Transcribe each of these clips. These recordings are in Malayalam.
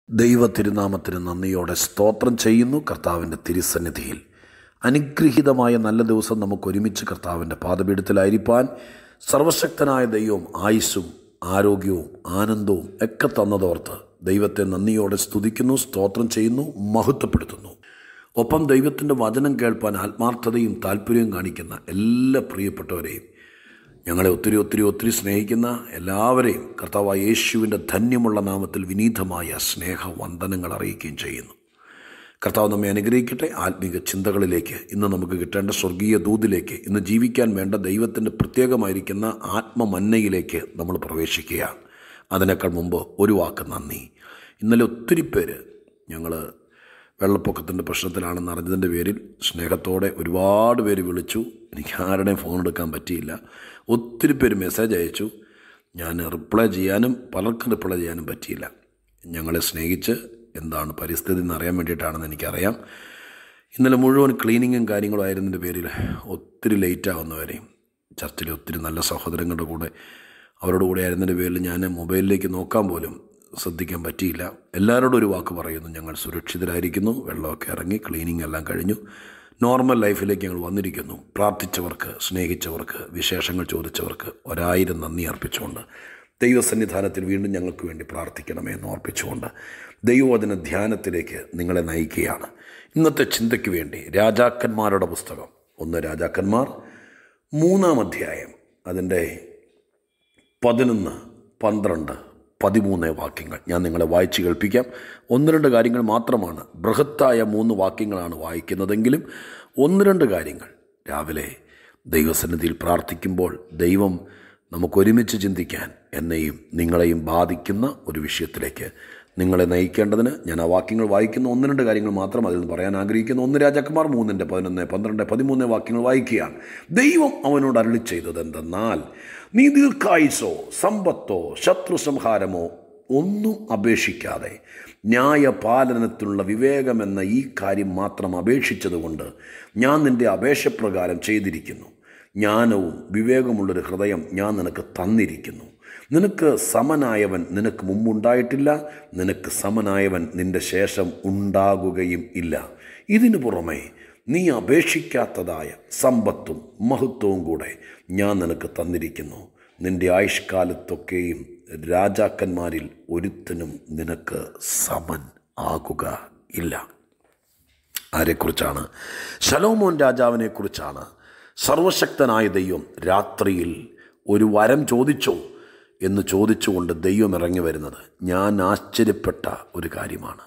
ദൈവ തിരുനാമത്തിന് നന്ദിയോടെ സ്തോത്രം ചെയ്യുന്നു കർത്താവിൻ്റെ തിരുസന്നിധിയിൽ അനുഗ്രഹീതമായ നല്ല ദിവസം നമുക്ക് ഒരുമിച്ച് കർത്താവിൻ്റെ പാദപീഠത്തിലായിരിക്കാൻ സർവശക്തനായ ദൈവം ആയുസ്സും ആരോഗ്യവും ആനന്ദവും ഒക്കെ തന്നതോർത്ത് ദൈവത്തെ നന്ദിയോടെ സ്തുതിക്കുന്നു സ്തോത്രം ചെയ്യുന്നു മഹത്വപ്പെടുത്തുന്നു ഒപ്പം ദൈവത്തിൻ്റെ വചനം കേൾപ്പാൻ ആത്മാർത്ഥതയും താല്പര്യവും കാണിക്കുന്ന എല്ലാ പ്രിയപ്പെട്ടവരെയും ഞങ്ങളെ ഒത്തിരി ഒത്തിരി ഒത്തിരി സ്നേഹിക്കുന്ന എല്ലാവരെയും കർത്താവായ യേശുവിൻ്റെ ധന്യമുള്ള നാമത്തിൽ വിനീതമായ സ്നേഹവന്ദനങ്ങൾ അറിയിക്കുകയും ചെയ്യുന്നു കർത്താവ് നമ്മെ അനുഗ്രഹിക്കട്ടെ ആത്മീക ചിന്തകളിലേക്ക് ഇന്ന് നമുക്ക് കിട്ടേണ്ട സ്വർഗീയ ദൂതിലേക്ക് ഇന്ന് ജീവിക്കാൻ വേണ്ട ദൈവത്തിൻ്റെ പ്രത്യേകമായിരിക്കുന്ന ആത്മമന്നയിലേക്ക് നമ്മൾ പ്രവേശിക്കുക അതിനേക്കാൾ മുമ്പ് ഒരു വാക്ക് നന്ദി ഇന്നലെ ഒത്തിരി പേര് ഞങ്ങൾ വെള്ളപ്പൊക്കത്തിൻ്റെ പ്രശ്നത്തിലാണെന്ന് അറിഞ്ഞതിൻ്റെ പേരിൽ സ്നേഹത്തോടെ ഒരുപാട് പേര് വിളിച്ചു എനിക്ക് ആരുടെയും ഫോൺ എടുക്കാൻ പറ്റിയില്ല ഒത്തിരി പേര് മെസ്സേജ് അയച്ചു ഞാൻ റിപ്ലൈ ചെയ്യാനും പലർക്കും റിപ്ലൈ ചെയ്യാനും പറ്റിയില്ല ഞങ്ങളെ സ്നേഹിച്ച് എന്താണ് പരിസ്ഥിതി എന്ന് അറിയാൻ വേണ്ടിയിട്ടാണെന്ന് എനിക്കറിയാം ഇന്നലെ മുഴുവൻ ക്ലീനിങ്ങും കാര്യങ്ങളും ആയിരുന്നതിൻ്റെ പേരിൽ ഒത്തിരി ലേറ്റ് ആവുന്നവരെയും ചർച്ചിലെ ഒത്തിരി നല്ല സഹോദരങ്ങളുടെ കൂടെ അവരുടെ കൂടെ ആയിരുന്നതിൻ്റെ പേരിൽ ഞാൻ മൊബൈലിലേക്ക് നോക്കാൻ പോലും ശ്രദ്ധിക്കാൻ പറ്റിയില്ല എല്ലാവരോടും ഒരു വാക്ക് പറയുന്നു ഞങ്ങൾ സുരക്ഷിതരായിരിക്കുന്നു വെള്ളമൊക്കെ ഇറങ്ങി ക്ലീനിങ് എല്ലാം കഴിഞ്ഞു നോർമൽ ലൈഫിലേക്ക് ഞങ്ങൾ വന്നിരിക്കുന്നു പ്രാർത്ഥിച്ചവർക്ക് സ്നേഹിച്ചവർക്ക് വിശേഷങ്ങൾ ചോദിച്ചവർക്ക് ഒരായിരം നന്ദി അർപ്പിച്ചുകൊണ്ട് ദൈവസന്നിധാനത്തിൽ വീണ്ടും ഞങ്ങൾക്ക് വേണ്ടി പ്രാർത്ഥിക്കണമേ എന്ന് ഓർപ്പിച്ചുകൊണ്ട് ദൈവവചന ധ്യാനത്തിലേക്ക് നിങ്ങളെ നയിക്കുകയാണ് ഇന്നത്തെ ചിന്തയ്ക്ക് വേണ്ടി രാജാക്കന്മാരുടെ പുസ്തകം ഒന്ന് രാജാക്കന്മാർ മൂന്നാം അധ്യായം അതിൻ്റെ പതിനൊന്ന് പന്ത്രണ്ട് പതിമൂന്ന് വാക്യങ്ങൾ ഞാൻ നിങ്ങളെ വായിച്ച് കേൾപ്പിക്കാം ഒന്ന് രണ്ട് കാര്യങ്ങൾ മാത്രമാണ് ബൃഹത്തായ മൂന്ന് വാക്യങ്ങളാണ് വായിക്കുന്നതെങ്കിലും ഒന്ന് രണ്ട് കാര്യങ്ങൾ രാവിലെ ദൈവസന്നിധിയിൽ പ്രാർത്ഥിക്കുമ്പോൾ ദൈവം നമുക്കൊരുമിച്ച് ചിന്തിക്കാൻ എന്നെയും നിങ്ങളെയും ബാധിക്കുന്ന ഒരു വിഷയത്തിലേക്ക് നിങ്ങളെ നയിക്കേണ്ടതിന് ഞാൻ ആ വാക്യങ്ങൾ വായിക്കുന്ന ഒന്ന് രണ്ട് കാര്യങ്ങൾ മാത്രം അതിൽ നിന്ന് പറയാൻ ആഗ്രഹിക്കുന്നു ഒന്ന് രാജാക്കന്മാർ മൂന്നിൻ്റെ പതിനൊന്ന് പന്ത്രണ്ട് പതിമൂന്ന് വാക്യങ്ങൾ വായിക്കുകയാണ് ദൈവം അവനോട് അരളി ചെയ്തത് എന്തെന്നാൽ നീ ദീർഘായുസോ സമ്പത്തോ ശത്രു സംഹാരമോ ഒന്നും അപേക്ഷിക്കാതെ ന്യായപാലനത്തിനുള്ള വിവേകമെന്ന ഈ കാര്യം മാത്രം അപേക്ഷിച്ചതുകൊണ്ട് ഞാൻ നിൻ്റെ അപേക്ഷപ്രകാരം ചെയ്തിരിക്കുന്നു ജ്ഞാനവും വിവേകമുള്ളൊരു ഹൃദയം ഞാൻ നിനക്ക് തന്നിരിക്കുന്നു നിനക്ക് സമനായവൻ നിനക്ക് മുമ്പുണ്ടായിട്ടില്ല നിനക്ക് സമനായവൻ നിന്റെ ശേഷം ഉണ്ടാകുകയും ഇല്ല ഇതിനു പുറമെ നീ അപേക്ഷിക്കാത്തതായ സമ്പത്തും മഹത്വവും കൂടെ ഞാൻ നിനക്ക് തന്നിരിക്കുന്നു നിന്റെ ആയുഷ്കാലത്തൊക്കെയും രാജാക്കന്മാരിൽ ഒരുത്തനും നിനക്ക് സമൻ ആകുക ഇല്ല ആരെക്കുറിച്ചാണ് ശലോമോൻ രാജാവിനെക്കുറിച്ചാണ് സർവശക്തനായ ദൈവം രാത്രിയിൽ ഒരു വരം ചോദിച്ചോ എന്ന് ചോദിച്ചുകൊണ്ട് ദൈവം ഇറങ്ങി വരുന്നത് ഞാൻ ആശ്ചര്യപ്പെട്ട ഒരു കാര്യമാണ്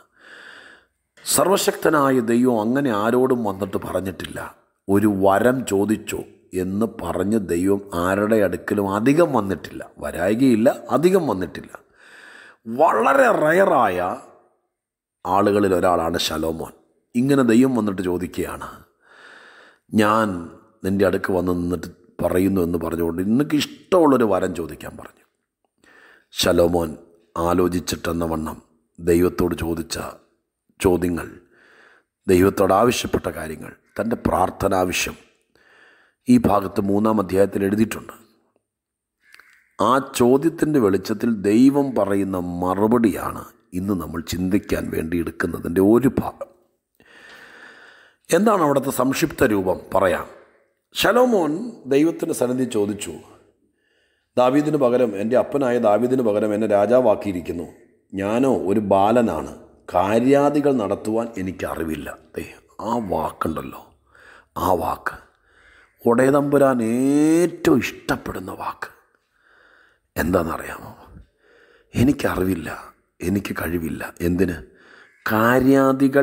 സർവശക്തനായ ദൈവം അങ്ങനെ ആരോടും വന്നിട്ട് പറഞ്ഞിട്ടില്ല ഒരു വരം ചോദിച്ചോ എന്ന് പറഞ്ഞ് ദൈവം ആരുടെ അടുക്കലും അധികം വന്നിട്ടില്ല വരായികയില്ല അധികം വന്നിട്ടില്ല വളരെ റയറായ ആളുകളിൽ ഒരാളാണ് ശലോമോൻ ഇങ്ങനെ ദൈവം വന്നിട്ട് ചോദിക്കുകയാണ് ഞാൻ നിൻ്റെ അടുക്ക് വന്ന് നിന്നിട്ട് പറയുന്നു എന്ന് പറഞ്ഞുകൊണ്ട് നിനക്ക് ഇഷ്ടമുള്ളൊരു വരം ചോദിക്കാൻ പറഞ്ഞു ശലോമോൻ ആലോചിച്ചിട്ടെന്ന വണ്ണം ദൈവത്തോട് ചോദിച്ച ചോദ്യങ്ങൾ ദൈവത്തോട് ആവശ്യപ്പെട്ട കാര്യങ്ങൾ തൻ്റെ പ്രാർത്ഥനാവശ്യം ഈ ഭാഗത്ത് മൂന്നാം അധ്യായത്തിൽ എഴുതിയിട്ടുണ്ട് ആ ചോദ്യത്തിൻ്റെ വെളിച്ചത്തിൽ ദൈവം പറയുന്ന മറുപടിയാണ് ഇന്ന് നമ്മൾ ചിന്തിക്കാൻ വേണ്ടി എടുക്കുന്നതിൻ്റെ ഒരു ഭാഗം എന്താണ് അവിടുത്തെ സംക്ഷിപ്ത രൂപം പറയാം ശലോമോൻ ദൈവത്തിൻ്റെ സന്നിധി ചോദിച്ചു ദാവീദിന് പകരം എൻ്റെ അപ്പനായ ദാവീദിന് പകരം എന്നെ രാജാവാക്കിയിരിക്കുന്നു ഞാനോ ഒരു ബാലനാണ് കാര്യാദികൾ നടത്തുവാൻ എനിക്ക് അറിവില്ല ദേ ആ വാക്കുണ്ടല്ലോ ആ വാക്ക് ഉടയതമ്പുരാൻ ഏറ്റവും ഇഷ്ടപ്പെടുന്ന വാക്ക് എന്താണെന്നറിയാമോ എനിക്കറിവില്ല എനിക്ക് കഴിവില്ല എന്തിന് കാര്യാദികൾ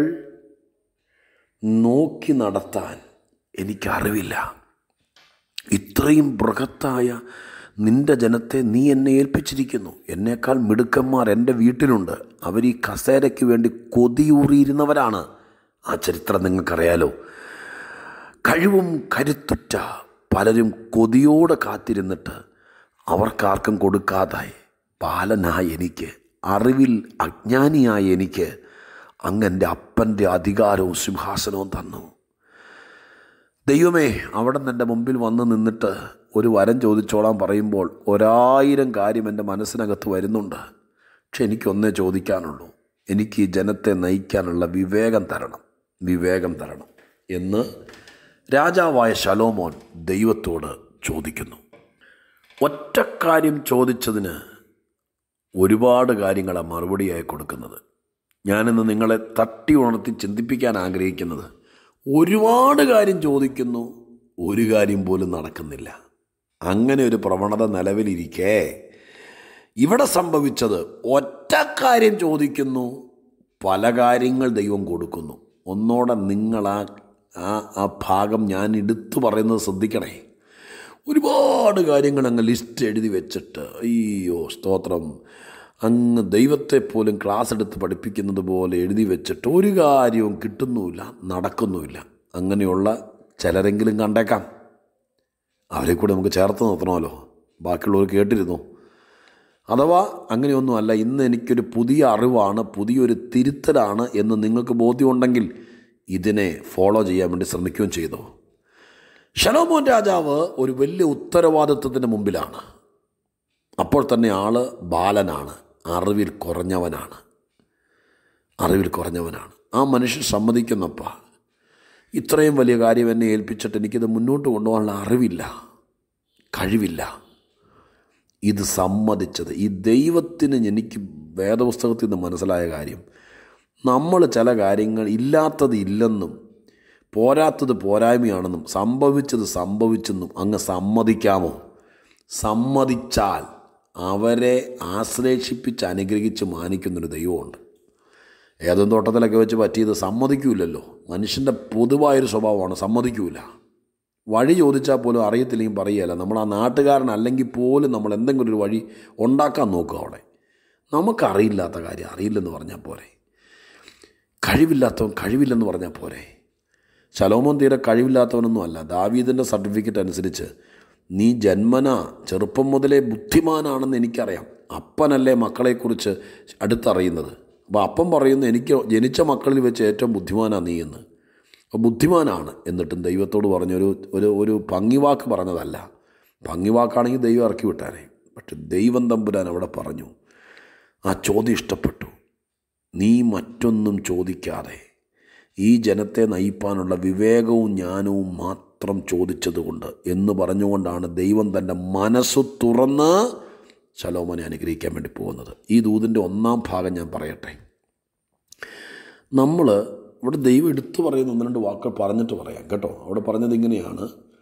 നോക്കി നടത്താൻ എനിക്കറിവില്ല ഇത്രയും ബൃഹത്തായ നിന്റെ ജനത്തെ നീ എന്നെ ഏൽപ്പിച്ചിരിക്കുന്നു എന്നേക്കാൾ മിടുക്കന്മാർ എൻ്റെ വീട്ടിലുണ്ട് അവർ ഈ കസേരയ്ക്ക് വേണ്ടി കൊതിയൂറിയിരുന്നവരാണ് ആ ചരിത്രം നിങ്ങൾക്കറിയാലോ കഴിവും കരുത്തുറ്റ പലരും കൊതിയോടെ കാത്തിരുന്നിട്ട് അവർക്കാർക്കും കൊടുക്കാതായി ബാലനായ എനിക്ക് അറിവിൽ അജ്ഞാനിയായ എനിക്ക് അങ്ങ് എൻ്റെ അപ്പൻ്റെ അധികാരവും സിംഹാസനവും തന്നു ദൈവമേ അവിടെ നിന്ന് എൻ്റെ മുമ്പിൽ വന്ന് നിന്നിട്ട് ഒരു വരം ചോദിച്ചോളാൻ പറയുമ്പോൾ ഒരായിരം കാര്യം എൻ്റെ മനസ്സിനകത്ത് വരുന്നുണ്ട് പക്ഷെ എനിക്കൊന്നേ ചോദിക്കാനുള്ളൂ എനിക്ക് ഈ ജനത്തെ നയിക്കാനുള്ള വിവേകം തരണം വിവേകം തരണം എന്ന് രാജാവായ ശലോമോൻ ദൈവത്തോട് ചോദിക്കുന്നു ഒറ്റക്കാര്യം ചോദിച്ചതിന് ഒരുപാട് കാര്യങ്ങളാണ് മറുപടിയായി കൊടുക്കുന്നത് ഞാനിന്ന് നിങ്ങളെ തട്ടി ഉണർത്തി ചിന്തിപ്പിക്കാൻ ആഗ്രഹിക്കുന്നത് ഒരുപാട് കാര്യം ചോദിക്കുന്നു ഒരു കാര്യം പോലും നടക്കുന്നില്ല അങ്ങനെ ഒരു പ്രവണത നിലവിലിരിക്കേ ഇവിടെ സംഭവിച്ചത് ഒറ്റ കാര്യം ചോദിക്കുന്നു പല കാര്യങ്ങൾ ദൈവം കൊടുക്കുന്നു ഒന്നോടെ നിങ്ങൾ ആ ആ ആ ഭാഗം ഞാൻ എടുത്തു പറയുന്നത് ശ്രദ്ധിക്കണേ ഒരുപാട് കാര്യങ്ങൾ അങ്ങ് ലിസ്റ്റ് എഴുതി വെച്ചിട്ട് അയ്യോ സ്തോത്രം അങ്ങ് ദൈവത്തെ പോലും ക്ലാസ് എടുത്ത് പഠിപ്പിക്കുന്നത് പോലെ എഴുതി വെച്ചിട്ട് ഒരു കാര്യവും കിട്ടുന്നുമില്ല നടക്കുന്നുമില്ല അങ്ങനെയുള്ള ചിലരെങ്കിലും കണ്ടേക്കാം അവരെ കൂടെ നമുക്ക് ചേർത്ത് നിർത്തണമല്ലോ ബാക്കിയുള്ളവർ കേട്ടിരുന്നു അഥവാ അങ്ങനെയൊന്നുമല്ല ഇന്ന് എനിക്കൊരു പുതിയ അറിവാണ് പുതിയൊരു തിരുത്തലാണ് എന്ന് നിങ്ങൾക്ക് ബോധ്യമുണ്ടെങ്കിൽ ഇതിനെ ഫോളോ ചെയ്യാൻ വേണ്ടി ശ്രമിക്കുകയും ചെയ്തു ഷലോമോൻ രാജാവ് ഒരു വലിയ ഉത്തരവാദിത്വത്തിന് മുമ്പിലാണ് അപ്പോൾ തന്നെ ആള് ബാലനാണ് അറിവിൽ കുറഞ്ഞവനാണ് അറിവിൽ കുറഞ്ഞവനാണ് ആ മനുഷ്യൻ സമ്മതിക്കുന്നപ്പ ഇത്രയും വലിയ കാര്യം എന്നെ ഏൽപ്പിച്ചിട്ട് എനിക്കിത് മുന്നോട്ട് കൊണ്ടുപോകാനുള്ള അറിവില്ല കഴിവില്ല ഇത് സമ്മതിച്ചത് ഈ ദൈവത്തിന് എനിക്ക് വേദപുസ്തകത്തിൽ നിന്ന് മനസ്സിലായ കാര്യം നമ്മൾ ചില കാര്യങ്ങൾ ഇല്ലാത്തത് ഇല്ലെന്നും പോരാത്തത് പോരായ്മയാണെന്നും സംഭവിച്ചത് സംഭവിച്ചെന്നും അങ്ങ് സമ്മതിക്കാമോ സമ്മതിച്ചാൽ അവരെ ആശ്ലേഷിപ്പിച്ച് അനുഗ്രഹിച്ച് മാനിക്കുന്നൊരു ദൈവമുണ്ട് ഏതും തോട്ടത്തിലൊക്കെ വെച്ച് പറ്റിയത് സമ്മതിക്കൂലല്ലോ മനുഷ്യൻ്റെ പൊതുവായൊരു സ്വഭാവമാണ് സമ്മതിക്കൂല വഴി ചോദിച്ചാൽ പോലും അറിയത്തില്ലെങ്കിൽ പറയുകയല്ല നമ്മൾ ആ നാട്ടുകാരനല്ലെങ്കിൽ പോലും നമ്മൾ എന്തെങ്കിലും ഒരു വഴി ഉണ്ടാക്കാൻ നോക്കുക അവിടെ നമുക്കറിയില്ലാത്ത കാര്യം അറിയില്ലെന്ന് പറഞ്ഞാൽ പോരെ കഴിവില്ലാത്തവൻ കഴിവില്ലെന്ന് പറഞ്ഞാൽ പോരെ ശലോമോൻ തീരെ കഴിവില്ലാത്തവനൊന്നും അല്ല ദാവീദിൻ്റെ സർട്ടിഫിക്കറ്റ് അനുസരിച്ച് നീ ജന്മന ചെറുപ്പം മുതലേ ബുദ്ധിമാനാണെന്ന് എനിക്കറിയാം അപ്പനല്ലേ മക്കളെക്കുറിച്ച് അടുത്തറിയുന്നത് അപ്പോൾ അപ്പം പറയുന്നു എനിക്ക് ജനിച്ച മക്കളിൽ വെച്ച് ഏറ്റവും ബുദ്ധിമാനാണ് നീ എന്ന് അപ്പോൾ ബുദ്ധിമാനാണ് എന്നിട്ടും ദൈവത്തോട് പറഞ്ഞൊരു ഒരു ഒരു ഭംഗിവാക്ക് പറഞ്ഞതല്ല ഭംഗിവാക്കാണെങ്കിൽ ദൈവം ഇറക്കി വിട്ടാനേ പക്ഷെ ദൈവം തമ്പുരാൻ അവിടെ പറഞ്ഞു ആ ചോദ്യം ഇഷ്ടപ്പെട്ടു നീ മറ്റൊന്നും ചോദിക്കാതെ ഈ ജനത്തെ നയിപ്പാനുള്ള വിവേകവും ജ്ഞാനവും മാത്രം ചോദിച്ചതുകൊണ്ട് എന്ന് പറഞ്ഞുകൊണ്ടാണ് ദൈവം തൻ്റെ മനസ്സ് തുറന്ന് ശലോമനെ അനുഗ്രഹിക്കാൻ വേണ്ടി പോകുന്നത് ഈ ദൂതിൻ്റെ ഒന്നാം ഭാഗം ഞാൻ പറയട്ടെ നമ്മൾ ഇവിടെ ദൈവം എടുത്തു പറയുന്ന ഒന്ന് രണ്ട് വാക്കുകൾ പറഞ്ഞിട്ട് പറയാം കേട്ടോ അവിടെ പറഞ്ഞത് ഇങ്ങനെയാണ്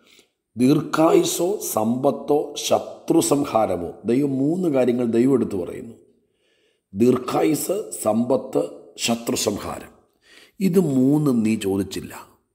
ദീർഘായുസോ സമ്പത്തോ ശത്രു സംഹാരമോ ദൈവം മൂന്ന് കാര്യങ്ങൾ ദൈവം എടുത്തു പറയുന്നു ദീർഘായുസ് സമ്പത്ത് ശത്രു സംഹാരം ഇത് മൂന്നും നീ ചോദിച്ചില്ല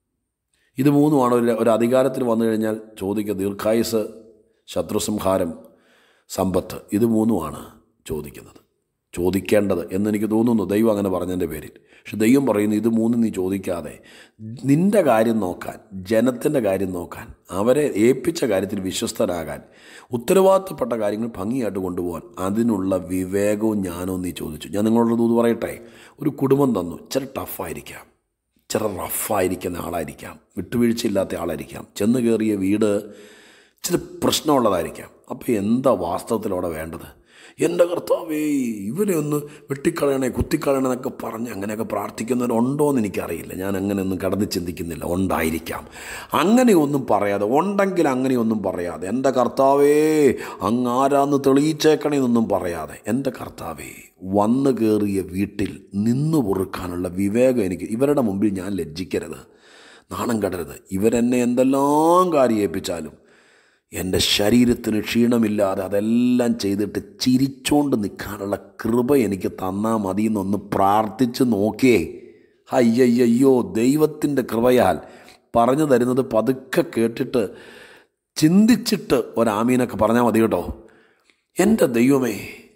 ഇത് മൂന്നുമാണ് ഒരു ഒരു അധികാരത്തിൽ വന്നു കഴിഞ്ഞാൽ ചോദിക്കുക ദീർഘായുസ് ശത്രു സംഹാരം സമ്പത്ത് ഇത് മൂന്നുമാണ് ചോദിക്കുന്നത് ചോദിക്കേണ്ടത് എന്നെനിക്ക് തോന്നുന്നു ദൈവം അങ്ങനെ പറഞ്ഞതിൻ്റെ പേരിൽ പക്ഷെ ദൈവം പറയുന്നു ഇത് മൂന്നും നീ ചോദിക്കാതെ നിൻ്റെ കാര്യം നോക്കാൻ ജനത്തിൻ്റെ കാര്യം നോക്കാൻ അവരെ ഏൽപ്പിച്ച കാര്യത്തിൽ വിശ്വസ്തരാകാൻ ഉത്തരവാദിത്തപ്പെട്ട കാര്യങ്ങൾ ഭംഗിയായിട്ട് കൊണ്ടുപോകാൻ അതിനുള്ള വിവേകവും ജ്ഞാനവും നീ ചോദിച്ചു ഞാൻ നിങ്ങളോട് ഇത് പറയട്ടെ ഒരു കുടുംബം തന്നു ഇച്ചിരി ടഫായിരിക്കാം ഇച്ചിരി റഫായിരിക്കുന്ന ആളായിരിക്കാം വിട്ടുവീഴ്ചയില്ലാത്ത ആളായിരിക്കാം ചെന്ന് കയറിയ വീട് ഇച്ചിരി പ്രശ്നമുള്ളതായിരിക്കാം അപ്പോൾ എന്താ വാസ്തവത്തിലവിടെ വേണ്ടത് എൻ്റെ കർത്താവേ ഇവനെ ഒന്ന് വെട്ടിക്കളയണേ കുത്തിക്കളയണേ എന്നൊക്കെ പറഞ്ഞ് അങ്ങനെയൊക്കെ പ്രാർത്ഥിക്കുന്നവരുണ്ടോ എന്ന് എനിക്കറിയില്ല ഞാൻ അങ്ങനെയൊന്നും കടന്ന് ചിന്തിക്കുന്നില്ല ഉണ്ടായിരിക്കാം അങ്ങനെയൊന്നും പറയാതെ ഉണ്ടെങ്കിൽ അങ്ങനെയൊന്നും പറയാതെ എൻ്റെ കർത്താവേ അങ്ങ് ആരാന്ന് തെളിയിച്ചേക്കണേ എന്നൊന്നും പറയാതെ എൻ്റെ കർത്താവേ വന്നു കയറിയ വീട്ടിൽ നിന്ന് പൊറുക്കാനുള്ള വിവേകം എനിക്ക് ഇവരുടെ മുമ്പിൽ ഞാൻ ലജ്ജിക്കരുത് നാണം കടരുത് ഇവരെന്നെ എന്തെല്ലാം കാര്യം ഏൽപ്പിച്ചാലും എൻ്റെ ശരീരത്തിന് ക്ഷീണമില്ലാതെ അതെല്ലാം ചെയ്തിട്ട് ചിരിച്ചോണ്ട് നിൽക്കാനുള്ള കൃപ എനിക്ക് തന്നാൽ മതി എന്നൊന്ന് പ്രാർത്ഥിച്ച് നോക്കിയേ അയ്യയ്യോ ദൈവത്തിൻ്റെ കൃപയാൽ പറഞ്ഞു തരുന്നത് പതുക്കെ കേട്ടിട്ട് ചിന്തിച്ചിട്ട് ഒരാമീനൊക്കെ പറഞ്ഞാൽ മതി കേട്ടോ എൻ്റെ ദൈവമേ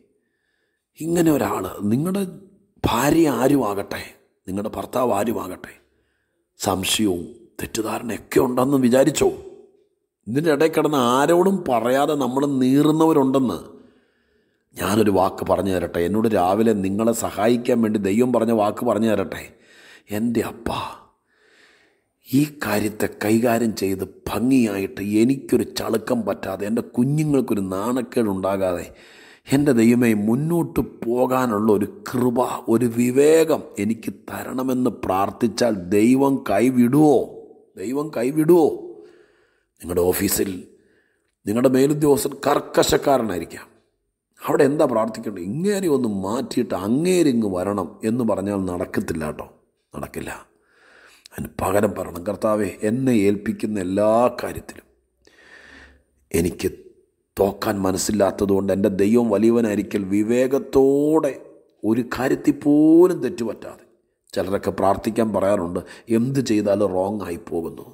ഇങ്ങനെ ഒരാൾ നിങ്ങളുടെ ഭാര്യ ആരുമാകട്ടെ നിങ്ങളുടെ ഭർത്താവ് ആരുമാകട്ടെ സംശയവും തെറ്റിദ്ധാരണയൊക്കെ ഉണ്ടെന്ന് വിചാരിച്ചോ ഇതിൻ്റെ ഇടയിൽ കിടന്ന് ആരോടും പറയാതെ നമ്മൾ നീറുന്നവരുണ്ടെന്ന് ഞാനൊരു വാക്ക് പറഞ്ഞു തരട്ടെ എന്നോട് രാവിലെ നിങ്ങളെ സഹായിക്കാൻ വേണ്ടി ദൈവം പറഞ്ഞ വാക്ക് പറഞ്ഞു തരട്ടെ എൻ്റെ അപ്പ ഈ കാര്യത്തെ കൈകാര്യം ചെയ്ത് ഭംഗിയായിട്ട് എനിക്കൊരു ചളുക്കം പറ്റാതെ എൻ്റെ കുഞ്ഞുങ്ങൾക്കൊരു നാണക്കേടുണ്ടാകാതെ എൻ്റെ ദൈവമേ മുന്നോട്ട് പോകാനുള്ള ഒരു കൃപ ഒരു വിവേകം എനിക്ക് തരണമെന്ന് പ്രാർത്ഥിച്ചാൽ ദൈവം കൈവിടുവോ ദൈവം കൈവിടുവോ നിങ്ങളുടെ ഓഫീസിൽ നിങ്ങളുടെ മേലുദ്യോഗസ്ഥൻ കർക്കശക്കാരനായിരിക്കാം അവിടെ എന്താ പ്രാർത്ഥിക്കേണ്ടത് ഇങ്ങേരെ ഒന്ന് മാറ്റിയിട്ട് അങ്ങേരിങ്ങ് വരണം എന്ന് പറഞ്ഞാൽ നടക്കത്തില്ല കേട്ടോ നടക്കില്ല അതിന് പകരം പറയണം കർത്താവെ എന്നെ ഏൽപ്പിക്കുന്ന എല്ലാ കാര്യത്തിലും എനിക്ക് തോക്കാൻ മനസ്സില്ലാത്തതുകൊണ്ട് എൻ്റെ ദൈവം വലിയവനായിരിക്കൽ വിവേകത്തോടെ ഒരു കാര്യത്തിൽ പോലും തെറ്റുപറ്റാതെ ചിലരൊക്കെ പ്രാർത്ഥിക്കാൻ പറയാറുണ്ട് എന്ത് ചെയ്താലും റോങ് ആയി പോകുന്നു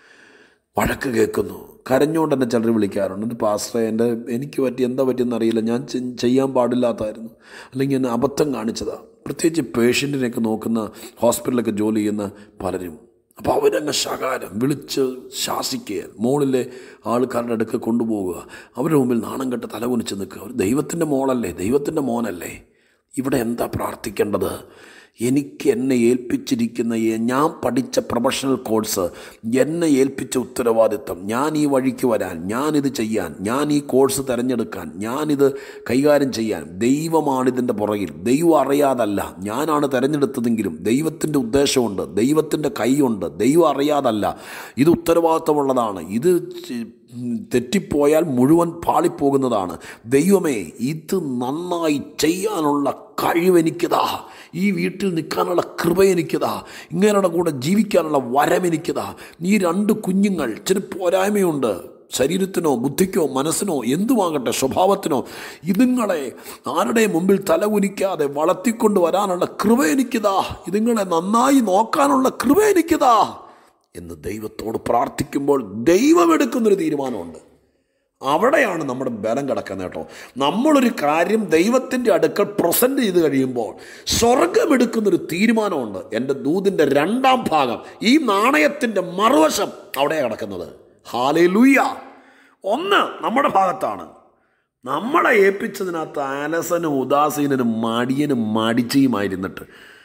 വഴക്ക് കേൾക്കുന്നു കരഞ്ഞുകൊണ്ട് തന്നെ ചിലർ വിളിക്കാറുണ്ട് എൻ്റെ പാസ്റ്ററെ എൻ്റെ എനിക്ക് പറ്റി എന്താ പറ്റിയെന്ന് അറിയില്ല ഞാൻ ചെ- ചെയ്യാൻ പാടില്ലാത്തായിരുന്നു അല്ലെങ്കിൽ എന്നെ അബദ്ധം കാണിച്ചതാണ് പ്രത്യേകിച്ച് പേഷ്യൻറ്റിനെയൊക്കെ നോക്കുന്ന ഹോസ്പിറ്റലിലൊക്കെ ജോലി ചെയ്യുന്ന പലരും അപ്പോൾ അവരങ്ങ് ശകാരം വിളിച്ച് ശാസിക്കുക മുകളിലെ ആൾക്കാരുടെ അടുക്ക് കൊണ്ടുപോവുക അവരുടെ മുമ്പിൽ നാണം കെട്ട് തലകുനിച്ച് നിൽക്കുക അവർ ദൈവത്തിൻ്റെ മോളല്ലേ ദൈവത്തിൻ്റെ മോനല്ലേ ഇവിടെ എന്താ പ്രാർത്ഥിക്കേണ്ടത് എനിക്ക് എന്നെ ഏൽപ്പിച്ചിരിക്കുന്ന ഈ ഞാൻ പഠിച്ച പ്രൊഫഷണൽ കോഴ്സ് എന്നെ ഏൽപ്പിച്ച ഉത്തരവാദിത്തം ഞാൻ ഈ വഴിക്ക് വരാൻ ഞാനിത് ചെയ്യാൻ ഞാൻ ഈ കോഴ്സ് തിരഞ്ഞെടുക്കാൻ ഞാനിത് കൈകാര്യം ചെയ്യാൻ ദൈവമാണിതിൻ്റെ പുറകിൽ ദൈവം അറിയാതല്ല ഞാനാണ് തിരഞ്ഞെടുത്തതെങ്കിലും ദൈവത്തിൻ്റെ ഉദ്ദേശമുണ്ട് ദൈവത്തിൻ്റെ കൈയുണ്ട് ദൈവം അറിയാതല്ല ഇത് ഉത്തരവാദിത്തമുള്ളതാണ് ഇത് ചെ- തെറ്റിപ്പോയാൽ മുഴുവൻ പാളിപ്പോകുന്നതാണ് ദൈവമേ ഇത് നന്നായി ചെയ്യാനുള്ള കഴിവെനിക്കതാ ഈ വീട്ടിൽ നിൽക്കാനുള്ള കൃപ എനിക്കതാ ഇങ്ങനെയുടെ കൂടെ ജീവിക്കാനുള്ള വരം എനിക്കതാ ഈ രണ്ട് കുഞ്ഞുങ്ങൾ ചില പോരായ്മയുണ്ട് ശരീരത്തിനോ ബുദ്ധിക്കോ മനസ്സിനോ എന്തുമാകട്ടെ സ്വഭാവത്തിനോ ഇതുങ്ങളെ ആരുടെ മുമ്പിൽ തലകുനിക്കാതെ വളർത്തിക്കൊണ്ട് വരാനുള്ള കൃപ എനിക്കതാ ഇതുങ്ങളെ നന്നായി നോക്കാനുള്ള കൃപ എനിക്കതാ എന്ന് ദൈവത്തോട് പ്രാർത്ഥിക്കുമ്പോൾ ദൈവം എടുക്കുന്നൊരു തീരുമാനമുണ്ട് അവിടെയാണ് നമ്മുടെ ബലം കിടക്കുന്നത് കേട്ടോ നമ്മളൊരു കാര്യം ദൈവത്തിൻ്റെ അടുക്കൽ പ്രസൻറ്റ് ചെയ്ത് കഴിയുമ്പോൾ സ്വർഗം എടുക്കുന്നൊരു തീരുമാനമുണ്ട് എൻ്റെ ദൂതിൻ്റെ രണ്ടാം ഭാഗം ഈ നാണയത്തിൻ്റെ മറുവശം അവിടെയാണ് കിടക്കുന്നത് ഹാലേ ലൂയ ഒന്ന് നമ്മുടെ ഭാഗത്താണ് നമ്മളെ ഏൽപ്പിച്ചതിനകത്ത് ആലസനും ഉദാസീനനും മടിയനും മടിച്ചയുമായിരുന്നിട്ട്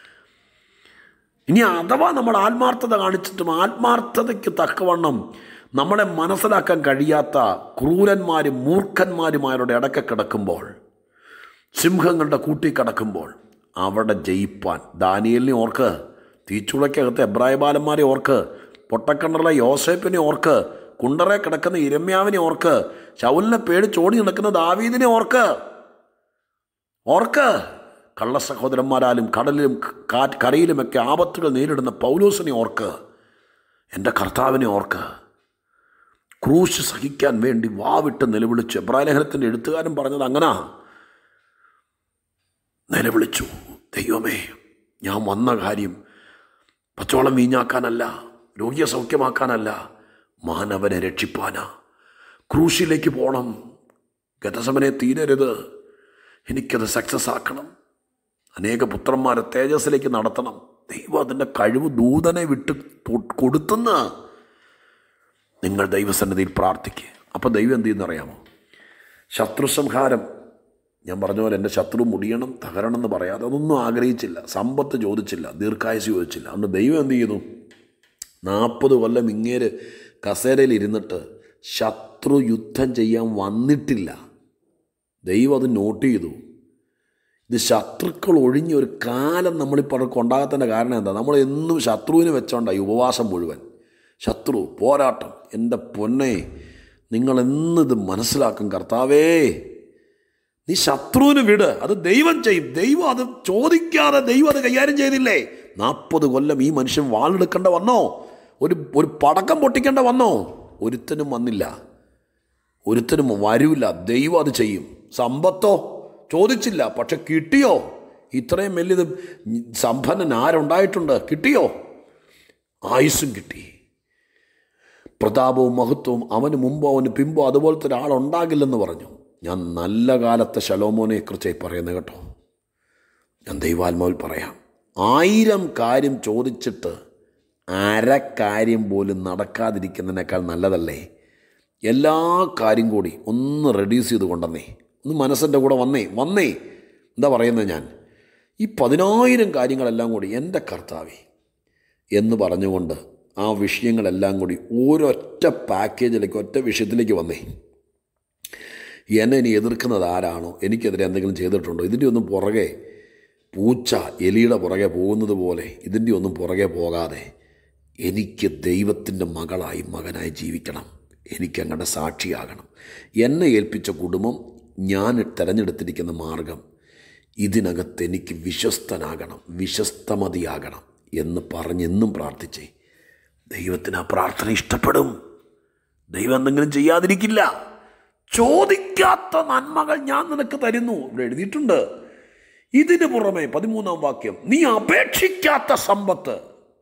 ഇനി അഥവാ നമ്മൾ ആത്മാർത്ഥത കാണിച്ചിട്ടും ആത്മാർത്ഥതയ്ക്ക് തക്കവണ്ണം നമ്മളെ മനസ്സിലാക്കാൻ കഴിയാത്ത ക്രൂരന്മാരും മൂർഖന്മാരുമാരുടെ ഇടയ്ക്ക് കിടക്കുമ്പോൾ സിംഹങ്ങളുടെ കൂട്ടി കിടക്കുമ്പോൾ അവിടെ ജയിപ്പാൻ ദാനിയലിനെ ഓർക്ക് തീച്ചുളയ്ക്കകത്ത് എബ്രായ ബാലന്മാരെ ഓർക്ക് പൊട്ടക്കണ്ടറിലെ യോസേപ്പിനെ ഓർക്ക് കുണ്ടറെ കിടക്കുന്ന ഇരമ്യാവിനെ ഓർക്ക് ശൗലിനെ പേടിച്ചോടി നടക്കുന്ന ദാവീദിനെ ഓർക്ക് ഓർക്ക് കള്ള സഹോദരന്മാരാലും കടലിലും കാറ്റ് കരയിലുമൊക്കെ ആപത്തുകൾ നേരിടുന്ന പൗലോസിനെ ഓർക്ക് എൻ്റെ കർത്താവിനെ ഓർക്ക് ക്രൂശ് സഹിക്കാൻ വേണ്ടി വാവിട്ട് നിലവിളിച്ചു എബ്രാലേഖനത്തിൻ്റെ എഴുത്തുകാരൻ പറഞ്ഞത് അങ്ങനാ നിലവിളിച്ചു ദൈവമേ ഞാൻ വന്ന കാര്യം പച്ചോളം വീഞ്ഞാക്കാനല്ല രോഗിയെ സൗഖ്യമാക്കാനല്ല മാനവനെ രക്ഷിപ്പാനാ ക്രൂശിലേക്ക് പോകണം ഗതസമനെ തീരരുത് എനിക്കത് സക്സസ് ആക്കണം അനേക പുത്രന്മാരെ തേജസ്സിലേക്ക് നടത്തണം ദൈവം അതിൻ്റെ കഴിവ് ദൂതനെ വിട്ട് തൊ- കൊടുത്തുന്ന നിങ്ങൾ ദൈവസന്നിധിയിൽ പ്രാർത്ഥിക്കുക അപ്പോൾ ദൈവം എന്ത് ചെയ്യുന്നറിയാമോ ശത്രു സംഹാരം ഞാൻ പറഞ്ഞ പോലെ എൻ്റെ ശത്രു മുടിയണം തകരണം എന്ന് പറയാതെ അതൊന്നും ആഗ്രഹിച്ചില്ല സമ്പത്ത് ചോദിച്ചില്ല ദീർഘായുസ് ചോദിച്ചില്ല അതുകൊണ്ട് ദൈവം എന്ത് ചെയ്യുന്നു നാൽപ്പത് കൊല്ലം ഇങ്ങേര് കസേരയിൽ ഇരുന്നിട്ട് ശത്രു യുദ്ധം ചെയ്യാൻ വന്നിട്ടില്ല ദൈവം അത് നോട്ട് ചെയ്തു ഇത് ശത്രുക്കൾ ഒഴിഞ്ഞ ഒരു കാലം നമ്മളിപ്പോൾ അവിടെ കൊണ്ടാകത്തിൻ്റെ കാരണം എന്താ നമ്മൾ എന്നും ശത്രുവിനെ വെച്ചോണ്ടായി ഉപവാസം മുഴുവൻ ശത്രു പോരാട്ടം എൻ്റെ പൊന്നെ നിങ്ങൾ എന്നിത് മനസ്സിലാക്കും കർത്താവേ നീ ശത്രുവിന് വിട് അത് ദൈവം ചെയ്യും ദൈവം അത് ചോദിക്കാതെ ദൈവം അത് കൈകാര്യം ചെയ്തില്ലേ നാൽപ്പത് കൊല്ലം ഈ മനുഷ്യൻ വാളെടുക്കേണ്ട വന്നോ ഒരു ഒരു പടക്കം പൊട്ടിക്കേണ്ട വന്നോ ഒരുത്തനും വന്നില്ല ഒരുത്തനും വരൂല ദൈവം അത് ചെയ്യും സമ്പത്തോ ചോദിച്ചില്ല പക്ഷെ കിട്ടിയോ ഇത്രയും വലിയത് സമ്പന്നൻ ആരുണ്ടായിട്ടുണ്ട് കിട്ടിയോ ആയുസ്സും കിട്ടി പ്രതാപവും മഹത്വവും അവന് മുമ്പോ അവന് പിമ്പോ അതുപോലത്തെ ഒരാളുണ്ടാകില്ലെന്ന് പറഞ്ഞു ഞാൻ നല്ല കാലത്തെ ശലോമോനെ കുറിച്ചായി പറയുന്നത് കേട്ടോ ഞാൻ ദൈവാത്മാവിൽ പറയാം ആയിരം കാര്യം ചോദിച്ചിട്ട് അര കാര്യം പോലും നടക്കാതിരിക്കുന്നതിനേക്കാൾ നല്ലതല്ലേ എല്ലാ കാര്യം കൂടി ഒന്ന് റെഡ്യൂസ് ചെയ്ത് കൊണ്ടുവന്നേ ഒന്ന് മനസ്സിൻ്റെ കൂടെ വന്നേ വന്നേ എന്താ പറയുന്നത് ഞാൻ ഈ പതിനായിരം കാര്യങ്ങളെല്ലാം കൂടി എൻ്റെ കർത്താവേ എന്ന് പറഞ്ഞുകൊണ്ട് ആ വിഷയങ്ങളെല്ലാം കൂടി ഒരൊറ്റ പാക്കേജിലേക്ക് ഒറ്റ വിഷയത്തിലേക്ക് വന്നേ എന്നെ ഇനി എതിർക്കുന്നത് ആരാണോ എനിക്കെതിരെ എന്തെങ്കിലും ചെയ്തിട്ടുണ്ടോ ഇതിൻ്റെ ഒന്നും പുറകെ പൂച്ച എലിയുടെ പുറകെ പോകുന്നത് പോലെ ഇതിൻ്റെ ഒന്നും പുറകെ പോകാതെ എനിക്ക് ദൈവത്തിൻ്റെ മകളായി മകനായി ജീവിക്കണം എനിക്ക് അങ്ങയുടെ സാക്ഷിയാകണം എന്നെ ഏൽപ്പിച്ച കുടുംബം ഞാൻ തിരഞ്ഞെടുത്തിരിക്കുന്ന മാർഗം ഇതിനകത്ത് എനിക്ക് വിശ്വസ്തനാകണം വിശ്വസ്തമതിയാകണം എന്ന് പറഞ്ഞെന്നും പ്രാർത്ഥിച്ചേ ദൈവത്തിന് ആ പ്രാർത്ഥന ഇഷ്ടപ്പെടും ദൈവം എന്തെങ്കിലും ചെയ്യാതിരിക്കില്ല ചോദിക്കാത്ത നന്മകൾ ഞാൻ നിനക്ക് തരുന്നു ഇവിടെ എഴുതിയിട്ടുണ്ട് ഇതിന് പുറമെ പതിമൂന്നാം വാക്യം നീ അപേക്ഷിക്കാത്ത സമ്പത്ത്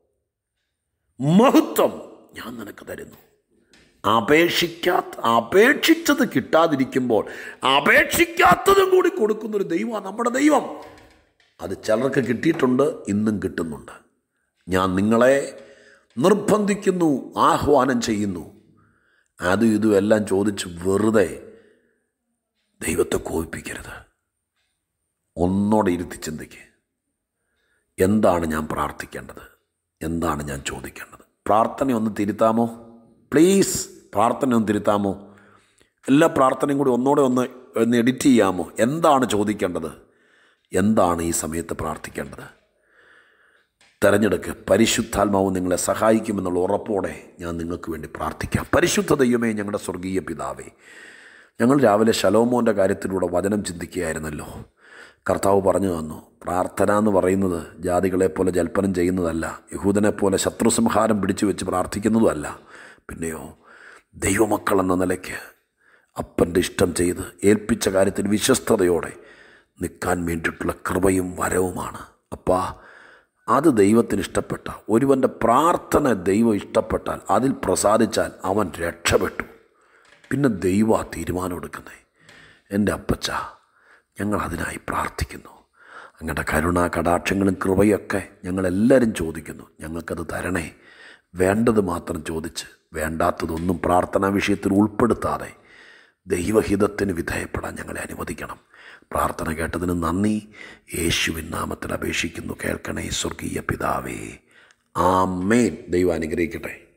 മഹത്വം ഞാൻ നിനക്ക് തരുന്നു അപേക്ഷിക്കാത്ത അപേക്ഷിച്ചത് കിട്ടാതിരിക്കുമ്പോൾ അപേക്ഷിക്കാത്തതും കൂടി കൊടുക്കുന്നൊരു ദൈവമാണ് നമ്മുടെ ദൈവം അത് ചിലർക്ക് കിട്ടിയിട്ടുണ്ട് ഇന്നും കിട്ടുന്നുണ്ട് ഞാൻ നിങ്ങളെ നിർബന്ധിക്കുന്നു ആഹ്വാനം ചെയ്യുന്നു അതും ഇതും എല്ലാം ചോദിച്ച് വെറുതെ ദൈവത്തെ കോപിപ്പിക്കരുത് ഒന്നോടെ ഇരുത്തി ചിന്തിക്ക് എന്താണ് ഞാൻ പ്രാർത്ഥിക്കേണ്ടത് എന്താണ് ഞാൻ ചോദിക്കേണ്ടത് പ്രാർത്ഥന ഒന്ന് തിരുത്താമോ പ്ലീസ് പ്രാർത്ഥന ഒന്ന് തിരുത്താമോ എല്ലാ പ്രാർത്ഥനയും കൂടി ഒന്നോടെ ഒന്ന് ഒന്ന് എഡിറ്റ് ചെയ്യാമോ എന്താണ് ചോദിക്കേണ്ടത് എന്താണ് ഈ സമയത്ത് പ്രാർത്ഥിക്കേണ്ടത് തെരഞ്ഞെടുക്ക് പരിശുദ്ധാത്മാവ് നിങ്ങളെ സഹായിക്കുമെന്നുള്ള ഉറപ്പോടെ ഞാൻ നിങ്ങൾക്ക് വേണ്ടി പ്രാർത്ഥിക്കാം പരിശുദ്ധ ദൈവമേ ഞങ്ങളുടെ സ്വർഗീയ പിതാവേ ഞങ്ങൾ രാവിലെ ശലോമോൻ്റെ കാര്യത്തിലൂടെ വചനം ചിന്തിക്കുകയായിരുന്നല്ലോ കർത്താവ് പറഞ്ഞു തന്നു പ്രാർത്ഥന എന്ന് പറയുന്നത് ജാതികളെ പോലെ ജൽപ്പനം ചെയ്യുന്നതല്ല യഹൂദനെ പോലെ ശത്രുസംഹാരം പിടിച്ചു വെച്ച് പ്രാർത്ഥിക്കുന്നതുമല്ല പിന്നെയോ ദൈവമക്കൾ എന്ന നിലയ്ക്ക് അപ്പൻ്റെ ഇഷ്ടം ചെയ്ത് ഏൽപ്പിച്ച കാര്യത്തിൽ വിശ്വസ്തയോടെ നിൽക്കാൻ വേണ്ടിയിട്ടുള്ള കൃപയും വരവുമാണ് അപ്പാ അത് ദൈവത്തിന് ഇഷ്ടപ്പെട്ട ഒരുവൻ്റെ പ്രാർത്ഥന ദൈവം ഇഷ്ടപ്പെട്ടാൽ അതിൽ പ്രസാദിച്ചാൽ അവൻ രക്ഷപ്പെട്ടു പിന്നെ ദൈവ തീരുമാനം എടുക്കുന്നേ എൻ്റെ അപ്പച്ച ഞങ്ങൾ അതിനായി പ്രാർത്ഥിക്കുന്നു അങ്ങയുടെ കരുണ കടാക്ഷങ്ങളും കൃപയൊക്കെ ഞങ്ങളെല്ലാവരും ചോദിക്കുന്നു ഞങ്ങൾക്കത് തരണേ വേണ്ടത് മാത്രം ചോദിച്ച് വേണ്ടാത്തതൊന്നും പ്രാർത്ഥനാ വിഷയത്തിൽ ഉൾപ്പെടുത്താതെ ദൈവഹിതത്തിന് വിധേയപ്പെടാൻ ഞങ്ങളെ അനുവദിക്കണം പ്രാർത്ഥന കേട്ടതിന് നന്ദി യേശുവിൻ നാമത്തിൽ അപേക്ഷിക്കുന്നു കേൾക്കണേ സ്വർഗീയ പിതാവേ ആമേൻ ദൈവം അനുഗ്രഹിക്കട്ടെ